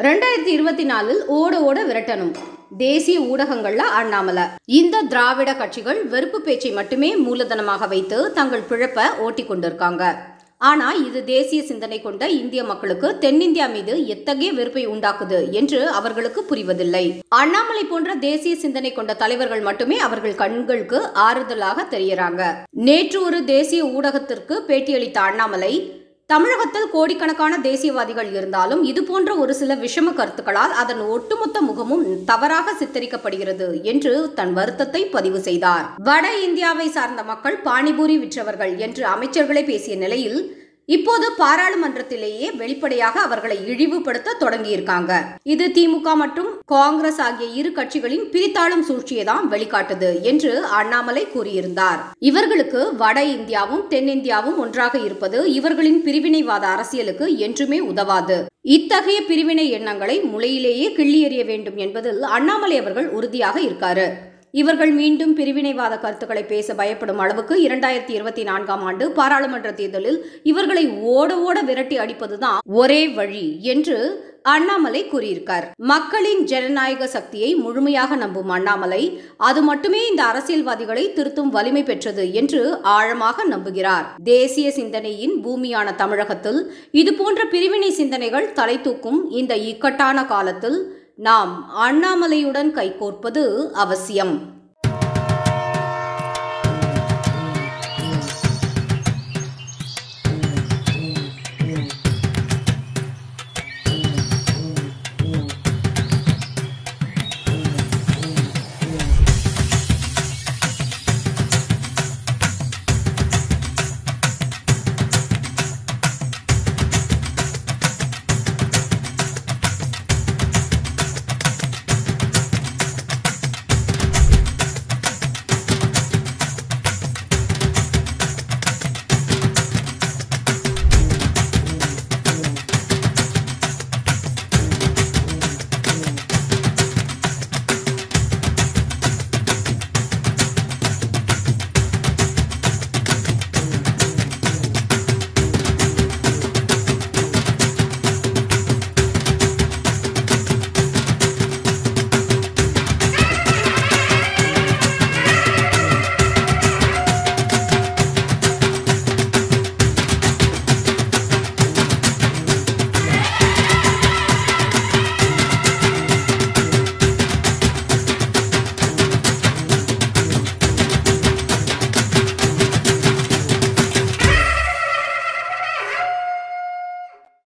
ரெண்டாயிரத்தி இருபத்தி நாலில் ஓட ஓட விரட்டணும் தேசிய ஊடகங்கள்ல அண்ணாமலை இந்த திராவிட கட்சிகள் வெறுப்பு பேச்சை மட்டுமே மூலதனமாக வைத்து தங்கள் பிழப்ப ஓட்டி கொண்டிருக்காங்க ஆனா இது தேசிய சிந்தனை கொண்ட இந்திய மக்களுக்கு தென்னிந்தியா மீது எத்தகைய வெறுப்பை உண்டாக்குது என்று அவர்களுக்கு புரிவதில்லை அண்ணாமலை போன்ற தேசிய சிந்தனை கொண்ட தலைவர்கள் மட்டுமே அவர்கள் கண்களுக்கு ஆறுதலாக தெரியறாங்க நேற்று ஒரு தேசிய ஊடகத்திற்கு பேட்டியளித்த அண்ணாமலை தமிழகத்தில் கோடிக்கணக்கான தேசியவாதிகள் இருந்தாலும் இது போன்ற ஒரு சில விஷம கருத்துக்களால் அதன் ஒட்டுமொத்த முகமும் தவறாக சித்தரிக்கப்படுகிறது என்று தன் வருத்தத்தை பதிவு செய்தார் வட இந்தியாவை சார்ந்த மக்கள் பானிபூரி விற்றவர்கள் என்று அமைச்சர்களே பேசிய நிலையில் இப்போது பாராளுமன்றத்திலேயே வெளிப்படையாக அவர்களை இழிவுபடுத்த தொடங்கியிருக்காங்க இது திமுக மற்றும் காங்கிரஸ் ஆகிய இரு கட்சிகளின் பிரித்தாளும் சூழ்ச்சியை தான் வெளிக்காட்டுது என்று அண்ணாமலை கூறியிருந்தார் இவர்களுக்கு வட இந்தியாவும் தென்னிந்தியாவும் ஒன்றாக இருப்பது இவர்களின் பிரிவினைவாத அரசியலுக்கு என்றுமே உதவாது இத்தகைய பிரிவினை எண்ணங்களை முளையிலேயே கிள்ளி எறிய வேண்டும் என்பதில் அண்ணாமலை அவர்கள் உறுதியாக இருக்காரு இவர்கள் மீண்டும் பிரிவினைவாத கருத்துக்களை பேச பயப்படும் அளவுக்கு இரண்டாயிரத்தி இருபத்தி நான்காம் ஆண்டு பாராளுமன்ற தேர்தலில் இவர்களை ஓட ஓட விரட்டி அடிப்பதுதான் ஒரே வழி என்று அண்ணாமலை கூறியிருக்கார் மக்களின் ஜனநாயக சக்தியை முழுமையாக நம்பும் அண்ணாமலை அது மட்டுமே இந்த அரசியல்வாதிகளை திருத்தும் வலிமை பெற்றது என்று ஆழமாக நம்புகிறார் தேசிய சிந்தனையின் பூமியான தமிழகத்தில் இதுபோன்ற பிரிவினை சிந்தனைகள் தலை தூக்கும் இந்த இக்கட்டான காலத்தில் நாம் அண்ணாமலையுடன் கைகோர்ப்பது அவசியம்